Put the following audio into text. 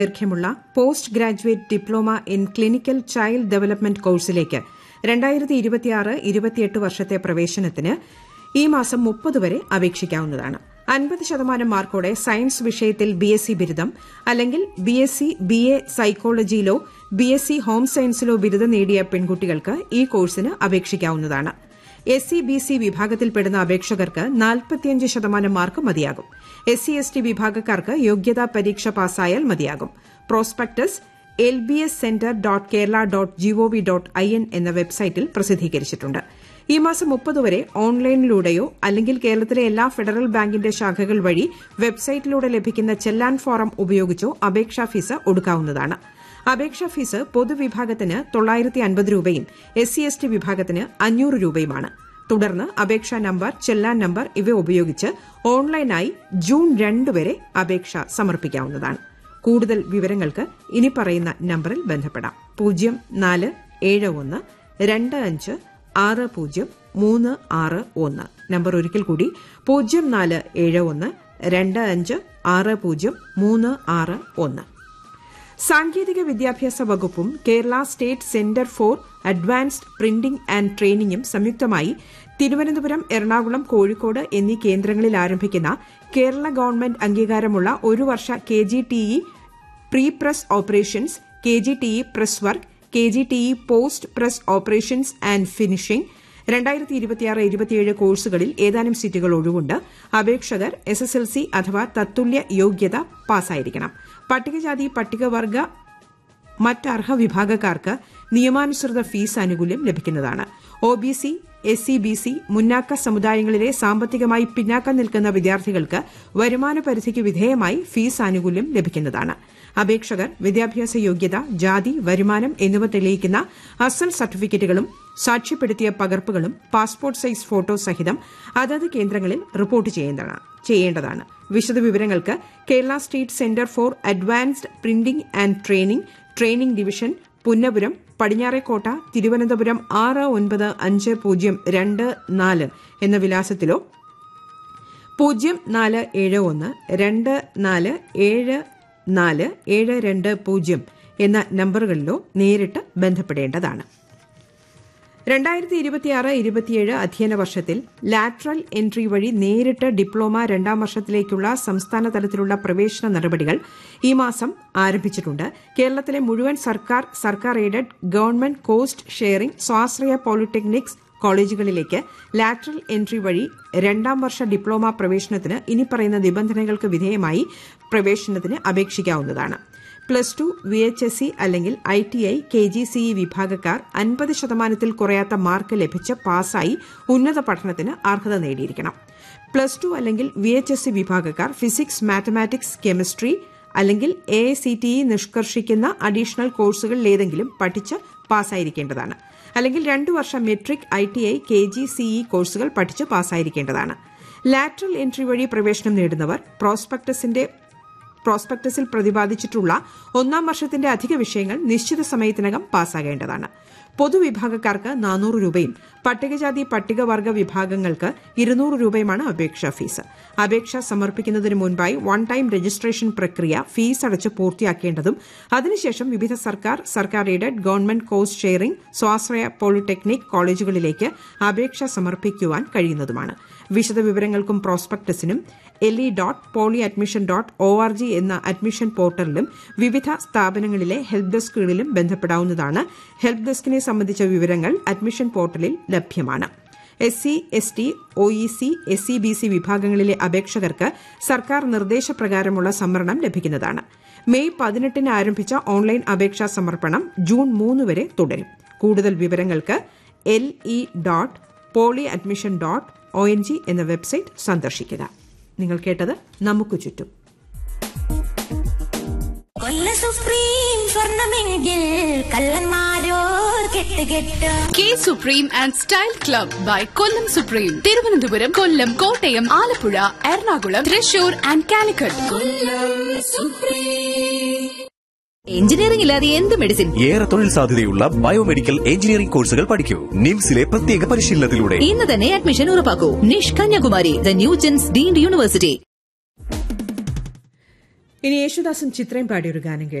ദൈർഘ്യമുള്ള post graduate diploma in clinical child development കോഴ്സിലേക്ക് വർഷത്തെ പ്രവേശനത്തിന് ഈ മാസം മുപ്പത് വരെ അപേക്ഷിക്കാവുന്നതാണ് അൻപത് ശതമാനം മാർക്കോടെ സയൻസ് വിഷയത്തിൽ ബിഎസ്സി ബിരുദം അല്ലെങ്കിൽ ബിഎസ്സി ബിഎ സൈക്കോളജിയിലോ ബിഎസ്സി ഹോം സയൻസിലോ ബിരുദം നേടിയ പെൺകുട്ടികൾക്ക് ഈ കോഴ്സിന് അപേക്ഷിക്കാവുന്നതാണ് എസ് സി ബി സി വിഭാഗത്തിൽപ്പെടുന്ന അപേക്ഷകർക്ക് നാൽപ്പത്തിയഞ്ച് ശതമാനം മാർക്ക് മതിയാകും എസ് സി എസ് ടി വിഭാഗക്കാർക്ക് യോഗ്യതാ പരീക്ഷ പാസ്സായാൽ മതിയാകും prospectus L B S centre dot Kerala dot GOV dot I N എന്ന വെബ്സൈറ്റിൽ പ്രസിദ്ധീകരിച്ചിട്ടുണ്ട് ഈ മാസം മുപ്പത് വരെ ഓൺലൈനിലൂടെയോ അല്ലെങ്കിൽ കേരളത്തിലെ എല്ലാ ഫെഡറൽ ബാങ്കിന്റെ ശാഖകൾ വഴി വെബ്സൈറ്റിലൂടെ ലഭിക്കുന്ന ചെല്ലാൻ ഫോറം ഉപയോഗിച്ചോ അപേക്ഷാ ഫീസ് ഒടുക്കാവുന്നതാണ് അപേക്ഷാ ഫീസ് പൊതുവിഭാഗത്തിന് തൊള്ളായിരത്തി അൻപത് രൂപയും എസ് സി എസ് ടി വിഭാഗത്തിന് അഞ്ഞൂറ് രൂപയുമാണ് തുടർന്ന് അപേക്ഷാ നമ്പർ ചെല്ലാൻ നമ്പർ ഇവ ഉപയോഗിച്ച് ഓൺലൈനായി ജൂൺ രണ്ട് വരെ അപേക്ഷ സമർപ്പിക്കാവുന്നതാണ് കൂടുതൽ വിവരങ്ങൾക്ക് ഇനി പറയുന്ന നമ്പറിൽ ബന്ധപ്പെടാം പൂജ്യം നാല് ഏഴ് ഒന്ന് രണ്ട് അഞ്ച് ആറ് പൂജ്യം മൂന്ന് ആറ് ഒന്ന് നമ്പർ ഒരിക്കൽ കൂടി പൂജ്യം നാല് ഏഴ് ഒന്ന് രണ്ട് അഞ്ച് ആറ് പൂജ്യം മൂന്ന് ആറ് ഒന്ന് സാങ്കേതിക വിദ്യാഭ്യാസ വകുപ്പും Kerala state centre for advanced printing and ട്രെയിനിങ്ങും സംയുക്തമായി തിരുവനന്തപുരം എറണാകുളം കോഴിക്കോട് എന്നീ കേന്ദ്രങ്ങളിൽ ആരംഭിക്കുന്ന കേരള ഗവൺമെന്റ് അംഗീകാരമുള്ള ഒരു വർഷ K G T E pre press operations K G T E press work K G T E post press operations and finishing രണ്ടായിരത്തി ഇരുപത്തിയാറ് ഇരുപത്തിയേഴ് കോഴ്സുകളിൽ ഏതാനും സീറ്റുകൾ ഒഴിവുണ്ട് അപേക്ഷകർ എസ് എസ് എൽ സി അഥവാ തത്തുല്യ യോഗ്യത പാസ്സായിരിക്കണം പട്ടികജാതി പട്ടികവർഗ മറ്റർഹ വിഭാഗക്കാർക്ക് നിയമാനുസൃത ഫീസ് ആനുകൂല്യം ലഭിക്കുന്നതാണ് O B C S C B C മുന്നാക്ക സമുദായങ്ങളിലെ സാമ്പത്തികമായി പിന്നാക്കം നിൽക്കുന്ന വിദ്യാർത്ഥികൾക്ക് വരുമാന പരിധിക്ക് വിധേയമായി ഫീസ് ആനുകൂല്യം ലഭിക്കുന്നതാണ് അപേക്ഷകർ വിദ്യാഭ്യാസ യോഗ്യത ജാതി വരുമാനം എന്നിവ തെളിയിക്കുന്ന അസൽ സർട്ടിഫിക്കറ്റുകളും സാക്ഷ്യപ്പെടുത്തിയ പകർപ്പുകളും പാസ്പോർട്ട് സൈസ് ഫോട്ടോ സഹിതം അതത് കേന്ദ്രങ്ങളിൽ റിപ്പോർട്ട് ചെയ്യേണ്ടതാണ് വിശദവിവരങ്ങൾക്ക് Kerala state centre for advanced printing and training training division Punnapuram Padinjarekotta Thiruvananthapuram ആറ് ഒൻപത് അഞ്ച് പൂജ്യം രണ്ട് നാല് എന്ന വിലാസത്തിലോ പൂജ്യം നാല് ഏഴ് ഒന്ന് രണ്ട് നാല് ഏഴ് നാല് ഏഴ് രണ്ട് പൂജ്യം എന്ന നമ്പറുകളിലോ നേരിട്ട് ബന്ധപ്പെടേണ്ടതാണ് രണ്ടായിരത്തി ഇരുപത്തിയാറ് ഇരുപത്തിയേഴ് അധ്യയന വർഷത്തിൽ ലാറ്ററൽ എൻട്രി വഴി നേരിട്ട് ഡിപ്ലോമ രണ്ടാം വർഷത്തിലേക്കുള്ള സംസ്ഥാന തലത്തിലുള്ള പ്രവേശന നടപടികൾ ഈ മാസം ആരംഭിച്ചിട്ടുണ്ട് കേരളത്തിലെ മുഴുവൻ സർക്കാർ സർക്കാർ എയ്ഡഡ് ഗവൺമെന്റ് കോസ്റ്റ് ഷെയറിംഗ് സ്വാശ്രയ പോളിടെക്നിക്സ് കോളേജുകളിലേക്ക് ലാറ്ററൽ എൻട്രി വഴി രണ്ടാം വർഷ ഡിപ്ലോമ പ്രവേശനത്തിന് ഇനി പറയുന്ന നിബന്ധനകൾക്ക് വിധേയമായി പ്രവേശനത്തിന് അപേക്ഷിക്കാവുന്നതാണ് plus two V H S C അല്ലെങ്കിൽ I T I K G C E വിഭാഗക്കാർ അൻപത് ശതമാനത്തിൽ കുറയാത്ത മാർക്ക് ലഭിച്ച് പാസ്സായി ഉന്നത പഠനത്തിന് അർഹത നേടിയിരിക്കണം പ്ലസ് ടു അല്ലെങ്കിൽ വി എച്ച് എസ് സി വിഭാഗക്കാർ ഫിസിക്സ് മാത്തമാറ്റിക്സ് കെമിസ്ട്രി അല്ലെങ്കിൽ A I C T E നിഷ്കർഷിക്കുന്ന അഡീഷണൽ കോഴ്സുകളിലേതെങ്കിലും പഠിച്ച് പാസ്സായിരിക്കേണ്ടതാണ് അല്ലെങ്കിൽ രണ്ടു വർഷം matric I T I K G CE കോഴ്സുകൾ പഠിച്ച് പാസ്സായിരിക്കേണ്ടതാണ് ലാറ്ററൽ എൻട്രി വഴി പ്രവേശനം നേടുന്നവർ പ്രോസ്പെക്ടസിന്റെ പ്രോസ്പെക്ടസിൽ പ്രതിപാദിച്ചിട്ടുള്ള ഒന്നാം വർഷത്തിന്റെ അധിക വിഷയങ്ങൾ നിശ്ചിത സമയത്തിനകം പാസ്സാകേണ്ടതാണ് പൊതുവിഭാഗക്കാർക്ക് നാനൂറ് രൂപയും പട്ടികജാതി പട്ടികവർഗ വിഭാഗങ്ങൾക്ക് ഇരുന്നൂറ് രൂപയുമാണ് അപേക്ഷാ ഫീസ് അപേക്ഷ സമർപ്പിക്കുന്നതിന് മുൻപായി വൺ ടൈം രജിസ്ട്രേഷൻ പ്രക്രിയ ഫീസ് അടച്ച് പൂർത്തിയാക്കേണ്ടതും അതിനുശേഷം വിവിധ സർക്കാർ സർക്കാർ എയ്ഡഡ് ഗവൺമെന്റ് കോഴ്സ് ഷെയറിംഗ് സ്വാശ്രയ പോളിടെക്നിക് കോളേജുകളിലേക്ക് അപേക്ഷ സമർപ്പിക്കുവാൻ കഴിയുന്നതുമാണ് വിശദവിവരങ്ങൾക്കും പ്രോസ്പെക്ടസിനും L E dot poly admission dot O R G എന്ന അഡ്മിഷൻ പോർട്ടലിലും വിവിധ സ്ഥാപനങ്ങളിലെ ഹെൽപ് ഡെസ്കുകളിലും ബന്ധപ്പെടാവുന്നതാണ് ഹെൽപ് ഡെസ്കിനെ സംബന്ധിച്ച വിവരങ്ങൾ അഡ്മിഷൻ പോർട്ടലിൽ ലഭ്യമാണ് S C S T O E C S C B C വിഭാഗങ്ങളിലെ അപേക്ഷകർക്ക് സർക്കാർ നിർദ്ദേശപ്രകാരമുള്ള സംവരണം ലഭിക്കുന്നതാണ് മെയ് പതിനെട്ടിന് ആരംഭിച്ച ഓൺലൈൻ അപേക്ഷാ സമർപ്പണം ജൂൺ മൂന്ന് വരെ തുടരും കൂടുതൽ വിവരങ്ങൾക്ക് L E dot poly admission dot O N G എന്ന വെബ്സൈറ്റ് സന്ദർശിക്കുക നിങ്ങൾ കേട്ടത് നമുക്ക് ചുറ്റും കൊല്ല സുപ്രീം സ്വർണമെങ്കിൽ കള്ളന്മാരോർ കെട്ടുകെട്ട് K supreme and style club by Kollam supreme Thiruvananthapuram Kollam Kottayam Alappuzha Ernakulam Thrissur and Calicut engineering ഇല്ലാതെ എന്ത് മെഡിസിൻ ഏറെ തൊഴിൽ സാധ്യതയുള്ള ബയോമെഡിക്കൽ എഞ്ചിനീയറിംഗ് കോഴ്സുകൾ പഠിക്കൂ നിംസിലെ പ്രത്യേക പരിശീലനത്തിലൂടെ ഇന്ന് തന്നെ അഡ്മിഷൻ ഉറപ്പാക്കൂ നിഷ് Kanyakumari the new gens deemed university ഇനി യേശുദാസും ചിത്രയും പാടിയൊരു ഗാനം കേൾക്കാം